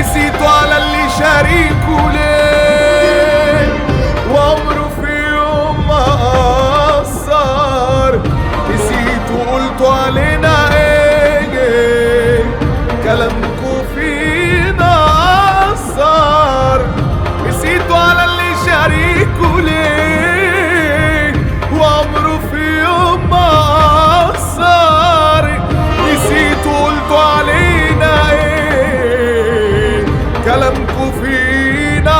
نسيتوا على اللي شاريكوا ليه وعمره في يوم ما قصر نسيتوا قلتوا علينا ايه كلامكوا فينا أثر نسيتوا على اللي شاريكوا ليه وعمره في يوم ما قصر نسيتوا قلتوا علينا ايه كلامكوا فينا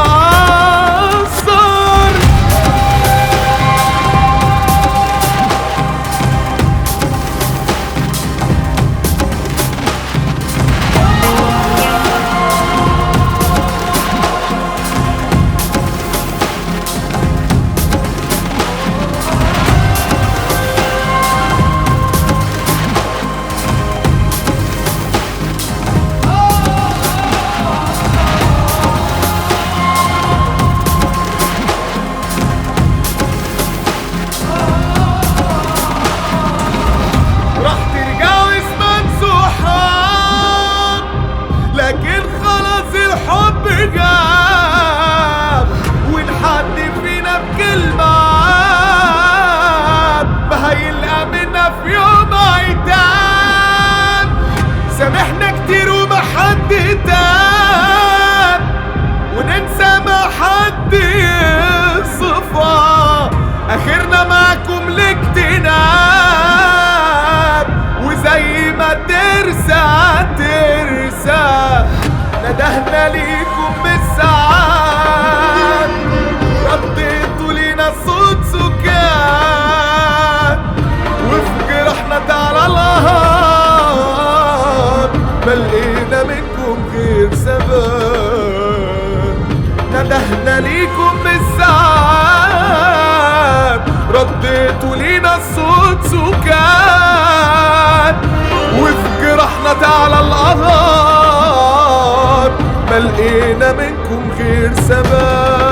أثر راح ترجعوا اسمان صحاب لكن خلاص الحب جاب وان حد فينا بكلمة عاب ما هيلقى منا في يوم عتاب سامحنا كتير وما حد تاب وننسى ما حد يصفى اخرنا معكم الاجتناب وزي ما ترسى ترسى ندهنا ليكم بالساعات رديتوا لينا صوت سكات وفي جرحنا تعالى الهار ملقينا منكم غير سبب ندهنا ليكم بالساعات رديتوا لينا الصوت سكات وفي جرحنا تعالى القهار ملقينا منكم غير سبب